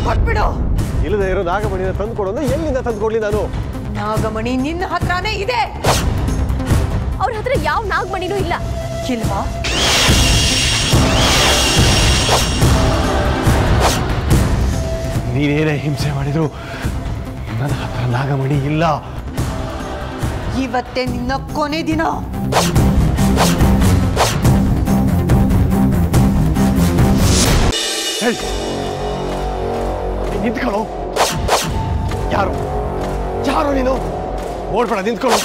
ಕೊಟ್ಬಿಡು ಇಲ್ಲದೆ ಇರೋ ನಾಗಮಣಿನ ತಂದು ಕೊಡೋದು ಎಲ್ಲಿಂದ ತಂದು ಕೊಡ್ಲಿ ನಾನು ನಾಗಮಣಿ ನಿನ್ನ ಹತ್ರನೇ ಇದೆ ಅವ್ರ ಹತ್ರ ಯಾವ ನಾಗಮಣಿನೂ ಇಲ್ಲ ಇಲ್ವಾ ನೀನೇನೇ ಹಿಂಸೆ ಮಾಡಿದ್ರು ನನ್ನ ಹತ್ರ ನಾಗಮಣಿ ಇಲ್ಲ ಇವತ್ತೇ ನಿನ್ನ ಕೊನೆ ದಿನ ಹೇಳಿ ನಿಂತ್ಕೊಳ್ಳೋ ಯಾರು ಯಾರು ನೀನು ಓಡ್ಬೇಡ ನಿಂತ್ಕೊಳ್ಳೋ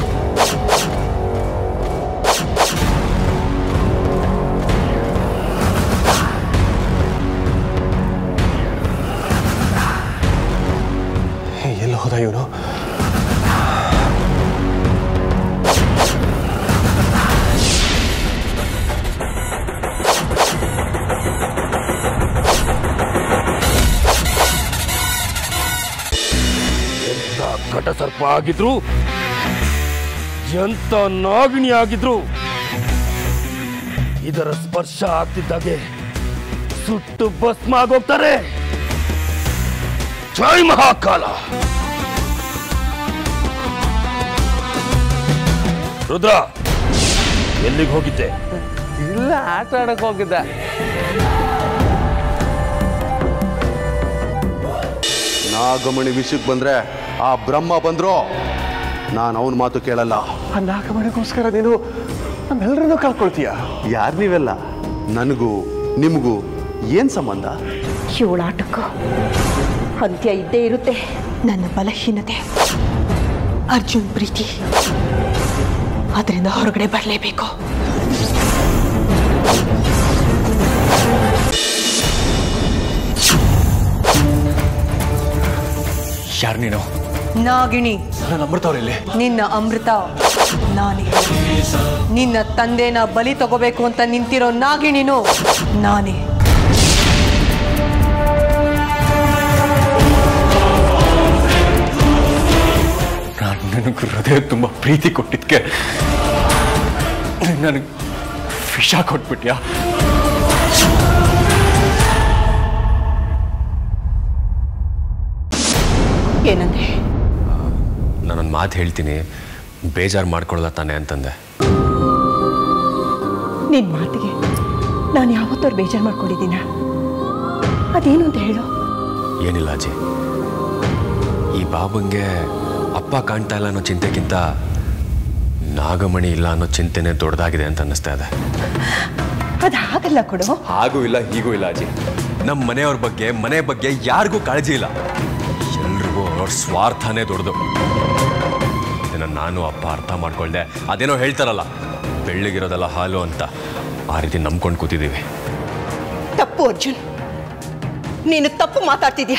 ಎಲ್ಲ ಹೋದ ಇವನು ಘಟಸರ್ಪ ಆಗಿದ್ರು ಎಂತ ನಾಗಿಣಿ ಆಗಿದ್ರು ಇದರ ಸ್ಪರ್ಶ ಆಗ್ತಿದ್ದಾಗೆ ಸುಟ್ಟು ಭಸ್ಮ ಆಗೋಗ್ತಾರೆ ಜೈ ಮಹಾಕಾಲ ರುದ್ರ ಎಲ್ಲಿಗೆ ಹೋಗಿದ್ದೆ ಇಲ್ಲ ಆಟ ಆಡಕ್ ಹೋಗಿದ್ದೆ ನಾಗಮಣಿ ವಿಷಯಕ್ಕೆ ಬಂದ್ರೆ ಆ ಬ್ರಹ್ಮ ಬಂದ್ರು ನಾನು ಅವನ ಮಾತು ಕೇಳಲ್ಲ ಆ ನಾಗಮಣಿಗೋಸ್ಕರ ನೀನು ನಮ್ಮೆಲ್ಲರನ್ನೂ ಕಳ್ಕೊಳ್ತೀಯ ಯಾರು ನೀವೆಲ್ಲ ನನಗೂ ನಿಮಗೂ ಏನ್ ಸಂಬಂಧ ಇವಳಾಟಕ್ಕೂ ಅಂತ್ಯ ಇದ್ದೇ ಇರುತ್ತೆ ನನ್ನ ಬಲಹೀನತೆ ಅರ್ಜುನ್ ಪ್ರೀತಿ ಅದರಿಂದ ಹೊರಗಡೆ ಬರಲೇಬೇಕು ಯಾರು ನೀನು ನಾಗಿಣಿ ನನ್ನ ಅಮೃತವ್ರಿಲ್ಲಿ ನಿನ್ನ ಅಮೃತ ನಾನೇ ನಿನ್ನ ತಂದೆನ ಬಲಿ ತಗೋಬೇಕು ಅಂತ ನಿಂತಿರೋ ನಾಗಿಣಿನು ನಾನೇ ನಾನು ನನಗೆ ಹೃದಯ ತುಂಬ ಪ್ರೀತಿ ಕೊಟ್ಟಿದ್ಕೆ ನನಗೆ ವಿಷ ಕೊಟ್ಬಿಟ್ಯಾ ಏನಂದ್ರೆ ನಾನೊಂದು ಮಾತು ಹೇಳ್ತೀನಿ ಬೇಜಾರು ಮಾಡ್ಕೊಳ್ಳಲ್ಲ ತಾನೆ ಅಂತಂದೆ ನಿನ್ನ ಮಾತಿಗೆ ನಾನು ಯಾವತ್ತವ್ರು ಬೇಜಾರು ಮಾಡ್ಕೊಂಡಿದ್ದೀನ ಅದೇನು ಅಂತ ಹೇಳು ಏನಿಲ್ಲ ಅಜ್ಜಿ ಈ ಬಾಬಂಗೆ ಅಪ್ಪ ಕಾಣ್ತಾ ಇಲ್ಲ ಅನ್ನೋ ಚಿಂತೆಗಿಂತ ನಾಗಮಣಿ ಇಲ್ಲ ಅನ್ನೋ ಚಿಂತೆನೇ ದೊಡ್ಡದಾಗಿದೆ ಅಂತ ಅನ್ನಿಸ್ತಾ ಇದೆ ಅದು ಹಾಗಲ್ಲ ಕೊಡು ಹಾಗೂ ಇಲ್ಲ ಹೀಗೂ ಇಲ್ಲ ಅಜ್ಜಿ ನಮ್ಮ ಮನೆಯವ್ರ ಬಗ್ಗೆ ಮನೆ ಬಗ್ಗೆ ಯಾರಿಗೂ ಕಾಳಜಿ ಇಲ್ಲ ಎಲ್ರಿಗೂ ಅವ್ರ ಸ್ವಾರ್ಥನೇ ದೊಡ್ಡದು ಇದನ್ನ ನಾನು ಅಪ್ಪ ಅರ್ಥ ಮಾಡ್ಕೊಳ್ದೆ ಅದೇನೋ ಹೇಳ್ತಾರಲ್ಲ ಬೆಳ್ಳಿಗಿರೋದಲ್ಲ ಹಾಲು ಅಂತ ಆ ರೀತಿ ನಂಬ್ಕೊಂಡು ಕೂತಿದ್ದೀವಿ ತಪ್ಪು ಅರ್ಜುನ್ ನೀನು ತಪ್ಪು ಮಾತಾಡ್ತಿದ್ಯಾ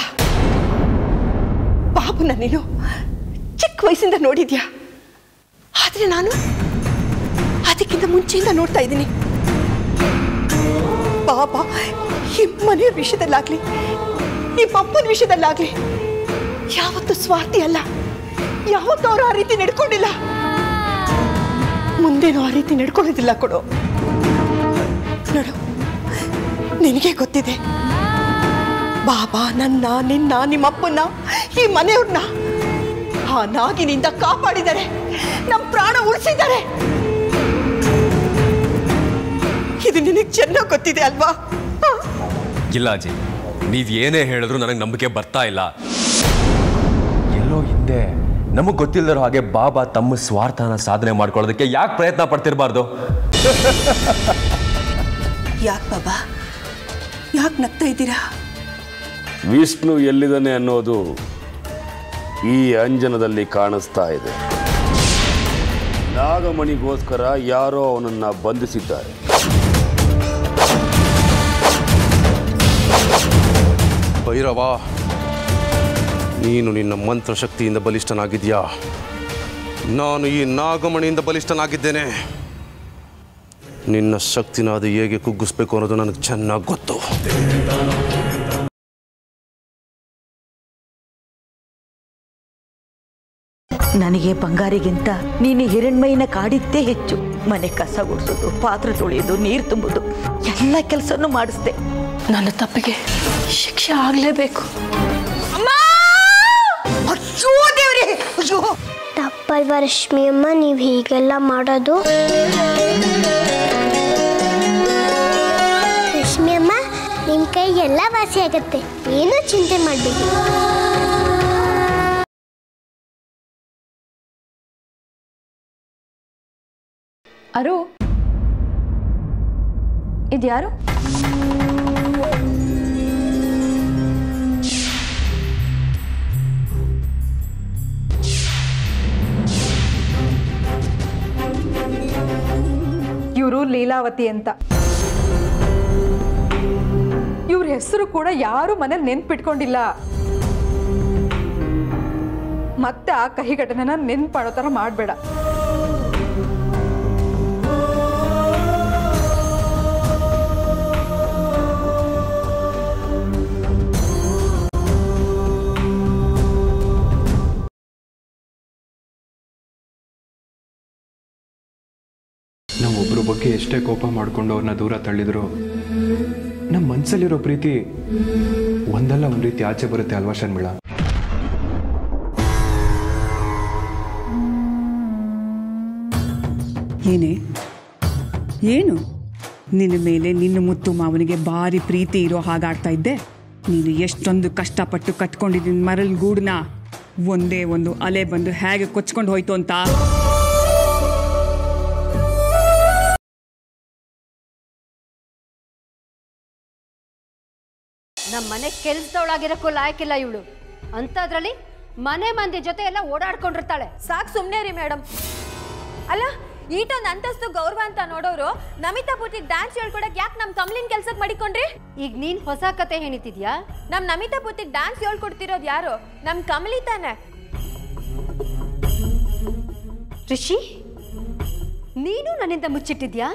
ಬಾಬುನ ನೀನು ಚಿಕ್ಕ ವಯಸ್ಸಿಂದ ನೋಡಿದ್ಯಾ ಆದ್ರೆ ನಾನು ಅದಕ್ಕಿಂತ ಮುಂಚೆಯಿಂದ ನೋಡ್ತಾ ಇದ್ದೀನಿ ಬಾಬಾ ಈ ಮನೆಯ ವಿಷಯದಲ್ಲಾಗ್ಲಿ ನಿಮ್ಮ ಅಪ್ಪನ ವಿಷಯದಲ್ಲಾಗ್ಲಿ ಯಾವತ್ತೂ ಸ್ವಾರ್ಥಿ ಅಲ್ಲ ಯಾವತ್ತೂ ಅವರು ಆ ರೀತಿ ನಡ್ಕೊಂಡಿಲ್ಲ ಮುಂದೇನು ಆ ರೀತಿ ನಡ್ಕೊಳ್ಳೋದಿಲ್ಲ ಕೊಡು ನೋಡು ನಿನಗೆ ಗೊತ್ತಿದೆ ಬಾಬಾ ನನ್ನ ನಿನ್ನ ನಿಮ್ಮಪ್ಪನ್ನ ಈ ಮನೆಯವ್ರನ್ನ ಆ ನಾಗಿನಿಂದ ಕಾಪಾಡಿದ್ದಾರೆ ನಮ್ಮ ಪ್ರಾಣ ಉಳಿಸಿದ್ದಾರೆ ಇದು ನಿನಗೆ ಚೆನ್ನಾಗಿ ಗೊತ್ತಿದೆ ಅಲ್ವಾ ಹ? ಇಲ್ಲ ಅಜ್ಜಿ ನೀವ್ ಏನೇ ಹೇಳಿದ್ರು ನನಗೆ ನಂಬಿಕೆ ಬರ್ತಾ ಇಲ್ಲ ಎಲ್ಲೋ ಹಿಂದೆ ನಮಗ್ ಗೊತ್ತಿಲ್ಲದಿರೋ ಹಾಗೆ ಬಾಬಾ ತಮ್ಮ ಸ್ವಾರ್ಥನ ಸಾಧನೆ ಮಾಡ್ಕೊಳ್ಳೋದಕ್ಕೆ ಯಾಕೆ ಪ್ರಯತ್ನ ಪಡ್ತಿರ್ಬಾರ್ದು ಯಾಕೆ ಬಾಬಾ ಯಾಕೆ ನಗ್ತಾ ಇದ್ದೀರಾ ವಿಷ್ಣು ಎಲ್ಲಿದ್ದಾನೆ ಅನ್ನೋದು ಈ ಅಂಜನದಲ್ಲಿ ಕಾಣಿಸ್ತಾ ಇದೆ ನಾಗಮಣಿಗೋಸ್ಕರ ಯಾರೋ ಅವನನ್ನ ಬಂಧಿಸಿದ್ದಾರೆ ಭೈರವ ನೀನು ನಿನ್ನ ಮಂತ್ರಶಕ್ತಿಯಿಂದ ಬಲಿಷ್ಠನಾಗಿದ್ಯಾ ನಾನು ಈ ನಾಗಮಣಿಯಿಂದ ಬಲಿಷ್ಠನಾಗಿದ್ದೇನೆ ನಿನ್ನ ಶಕ್ತಿನ ಅದು ಹೇಗೆ ಕುಗ್ಗಿಸ್ಬೇಕು ಅನ್ನೋದು ನನಗೆ ಚೆನ್ನಾಗಿ ಗೊತ್ತು ನನಗೆ ಬಂಗಾರಿಗಿಂತ ನೀನು ಹಿರಣ್ಮೈನ ಕಾಡಿದ್ದೇ ಹೆಚ್ಚು ಮನೆ ಕಸ ಗುಡಿಸೋದು ಪಾತ್ರೆ ತೊಳೆಯೋದು ನೀರು ತುಂಬೋದು ಎಲ್ಲ ಕೆಲಸನೂ ಮಾಡಿಸ್ದೆ ನನ್ನ ತಪ್ಪಿಗೆ ಶಿಕ್ಷೆ ಆಗಲೇಬೇಕು ಅಯ್ಯೋ ದೇವ್ರಿ ಅಯ್ಯೋ ತಪ್ಪಲ್ವಾ ರಶ್ಮಿಯಮ್ಮ ನೀವು ಹೀಗೆಲ್ಲ ಮಾಡೋದು ರಶ್ಮಿಯಮ್ಮ ನಿಮ್ಮ ಕೈ ಎಲ್ಲ ವಾಸಿ ಆಗತ್ತೆ ಏನೂ ಚಿಂತೆ ಮಾಡಬೇಡಿ ಅರು ಇದ್ಯಾರು ಇವರು ಲೀಲಾವತಿ ಅಂತ ಇವ್ರ ಹೆಸರು ಕೂಡ ಯಾರು ಮನೇಲಿ ನೆನ್ಪಿಟ್ಕೊಂಡಿಲ್ಲ ಮತ್ತೆ ಆ ಕಹಿ ಘಟನೆನ ನೆನ್ಪಾಡೋ ಥರ ಮಾಡಬೇಡ ನಾವು ಒಬ್ಬರ ಬಗ್ಗೆ ಎಷ್ಟೇ ಕೋಪ ಮಾಡ್ಕೊಂಡು ಅವ್ರನ್ನ ದೂರ ತಳ್ಳಿದ್ರು ನಮ್ಮ ಮನಸ್ಸಲ್ಲಿರೋ ಪ್ರೀತಿ ಒಂದಲ್ಲ ಒಂದು ರೀತಿ ಆಚೆ ಬರುತ್ತೆ ಅಲ್ವಾ ಶರ್ಮಿಳಾ ಏನೇ ಏನು ನಿನ್ನ ಮೇಲೆ ನಿನ್ನ ಮುತ್ತು ಮಾವನಿಗೆ ಭಾರಿ ಪ್ರೀತಿ ಇರೋ ಹಾಗಾಡ್ತಾ ಇದ್ದೆ ನೀನು ಎಷ್ಟೊಂದು ಕಷ್ಟಪಟ್ಟು ಕಟ್ಕೊಂಡಿದ್ದೀನಿ ಮರಲ್ ಗೂಡನ್ನ ಒಂದೇ ಒಂದು ಅಲೆ ಬಂದು ಹೇಗೆ ಕೊಚ್ಕೊಂಡು ಹೋಯ್ತು ಅಂತ ನಮ್ಮ ಮನೆ ಕೆಲ್ಸದವಳಾಗಿರಕ್ಕೂ ಲಾಯಕ್ಕಿಲ್ಲ ಇವಳು ಅಂಥದ್ರಲ್ಲಿ ಮನೆ ಮಂದಿ ಜೊತೆ ಎಲ್ಲ ಓಡಾಡ್ಕೊಂಡಿರ್ತಾಳೆ ಸಾಕು ಸುಮ್ಮನೆ ರೀ ಮೇಡಮ್ ಅಲ್ಲ ಈಟೊಂದು ಅಂತಸ್ತು ಗೌರವ ಅಂತ ನೋಡೋರು ನಮಿತಾ ಪೂರ್ತಿ ಡ್ಯಾನ್ಸ್ ಹೇಳ್ಕೊಡಕ್ ಯಾಕೆ ನಮ್ಮ ಕಮಲಿನ ಕೆಲ್ಸಕ್ಕೆ ಮಾಡಿಕೊಂಡ್ರಿ ಈಗ ನೀನ್ ಹೊಸ ಕತೆ ಹೇಳಿತಿದ್ಯಾ ನಮ್ ನಮಿತಾ ಪೂರ್ತಿ ಡ್ಯಾನ್ಸ್ ಹೇಳ್ಕೊಡ್ತಿರೋದು ಯಾರು ನಮ್ ಕಮಲಿ ತಾನೆ ರಿಷಿ ನೀನು ನನ್ನಿಂದ ಮುಚ್ಚಿಟ್ಟಿದ್ಯಾ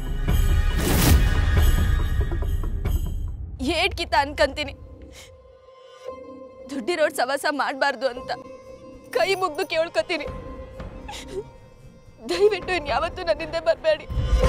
ಏಟ್ಕಿತ ಅನ್ಕಂತೀನಿ ದುಡ್ಡಿರೋಡ್ ಸವಾಸ ಮಾಡಬಾರ್ದು ಅಂತ ಕೈ ಮುಗ್ದು ಕೇಳ್ಕೊತೀನಿ ದಯವಿಟ್ಟು ಇನ್ಯಾವತ್ತೂ ನನ್ನಿಂದ ಬರಬೇಡಿ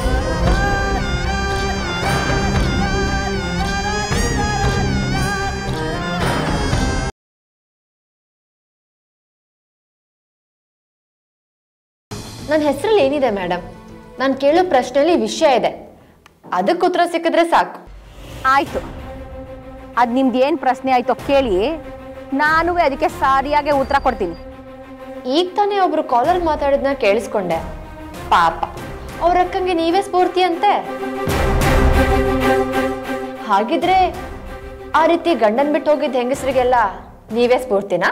ನನ್ನ ಹೆಸರಲ್ಲಿ ಏನಿದೆ ಮೇಡಮ್ ನಾನು ಕೇಳೋ ಪ್ರಶ್ನೆಯಲ್ಲಿ ವಿಷಯ ಇದೆ ಅದಕ್ಕೆ ಉತ್ತರ ಸಿಕ್ಕಿದ್ರೆ ಸಾಕು ಆಯ್ತು ಅದ್ ನಿಮ್ದು ಏನ್ ಪ್ರಶ್ನೆ ಆಯ್ತೋ ಕೇಳಿ ನಾನು ಅದಕ್ಕೆ ಸರಿಯಾಗಿ ಉತ್ತರ ಕೊಡ್ತೀನಿ ಈಗ ತಾನೇ ಒಬ್ರು ಕಾಲರ್ ಮಾತಾಡಿದ್ನ ಕೇಳಿಸ್ಕೊಂಡೆ ಪಾಪ ಅವ್ರ ಅಕ್ಕಂಗೆ ನೀವೇ ಸ್ಫೂರ್ತಿ ಅಂತೆ ಹಾಗಿದ್ರೆ ಆ ರೀತಿ ಗಂಡನ್ ಬಿಟ್ಟು ಹೋಗಿದ್ದ ಹೆಂಗಸರಿಗೆಲ್ಲ ನೀವೇ ಸ್ಫೂರ್ತಿನಾ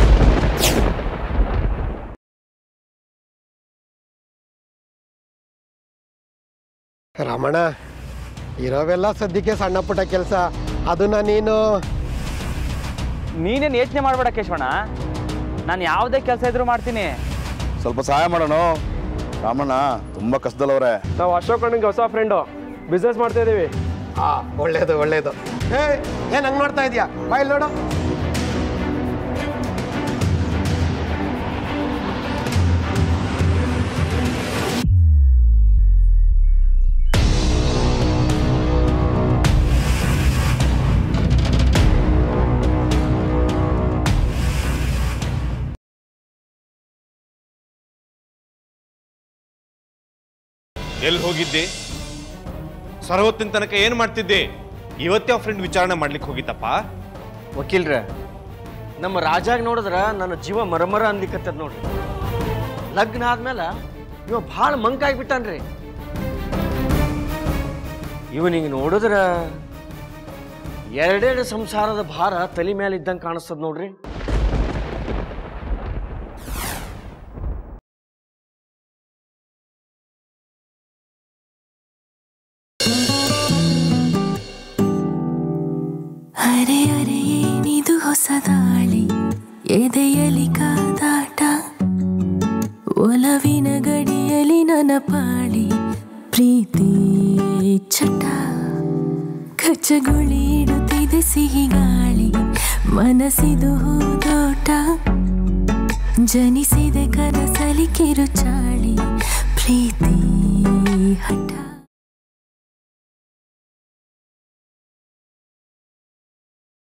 ರಮಣ ಇರೋವೆಲ್ಲ ಸದ್ಯಕ್ಕೆ ಸಣ್ಣ ಪುಟ್ಟ ಕೆಲಸ ಅದನ್ನ ನೀನು ನೀನೇನು ಯೋಚನೆ ಮಾಡಬೇಡ ಕೇಶವಣ್ಣ ನಾನು ಯಾವುದೇ ಕೆಲಸ ಇದ್ರೂ ಮಾಡ್ತೀನಿ ಸ್ವಲ್ಪ ಸಹಾಯ ಮಾಡೋಣ ರಾಮಣ್ಣ ತುಂಬ ಕಷ್ಟದಲ್ಲವ್ರೆ ನಾವು ಅಶೋಕ್ ಅಣ್ಣಂಗೆ ಹೊಸ ಫ್ರೆಂಡು ಬಿಸ್ನೆಸ್ ಮಾಡ್ತಾ ಇದೀವಿ ಆ ಒಳ್ಳೇದು ಒಳ್ಳೇದು ಏ ಏನ್ ಹಂಗ್ ಮಾಡ್ತಾ ಇದೀಯಾ ಬಾಯ್ ನೋಡು ಎಲ್ಲಿ ಹೋಗಿದ್ದೆ ಸರ್ವತ್ತಿನ ತನಕ ಏನು ಮಾಡ್ತಿದ್ದೆ ಇವತ್ತೇ ಫ್ರೆಂಡ್ ವಿಚಾರಣೆ ಮಾಡ್ಲಿಕ್ಕೆ ಹೋಗಿತ್ತಪ್ಪ ವಕೀಲ್ರೆ ನಮ್ಮ ರಾಜಾಗ ನೋಡಿದ್ರ ನನ್ನ ಜೀವ ಮರಮರ ಅನ್ಲಿಕ್ಕತ್ತದ ನೋಡ್ರಿ ಲಗ್ನ ಆದ್ಮೇಲೆ ಇವ ಭಾಳ ಮಂಕಾಗ್ಬಿಟ್ಟಾನ್ರಿ ಇವನಿಗೆ ನೋಡಿದ್ರ ಎರಡೆರಡು ಸಂಸಾರದ ಭಾರ ತಲೆ ಮೇಲೆ ಇದ್ದಂಗೆ ಕಾಣಿಸ್ತದ ನೋಡ್ರಿ ಅರೆ ಅರೆ ಏನಿದು ಹೊಸ ದಾಳಿ ಎದೆಯಲಿ ಕಾದಾಟ ಒಲವಿನ ಗಡಿಯಲಿ ನನ್ನ ಪಾಳಿ ಪ್ರೀತಿ ಚಟ ಕಚ್ಚಗುಳಿ ಇಡುತ್ತಿದೆ ಸಿಹಿ ಗಾಳಿ ಮನಸ್ಸಿದು ಹೂದೋಟ ಜನಿಸಿದೆ ಕನಸಲಿ ಕಿರುಚಾಳಿ ಪ್ರೀತಿ ಹಠ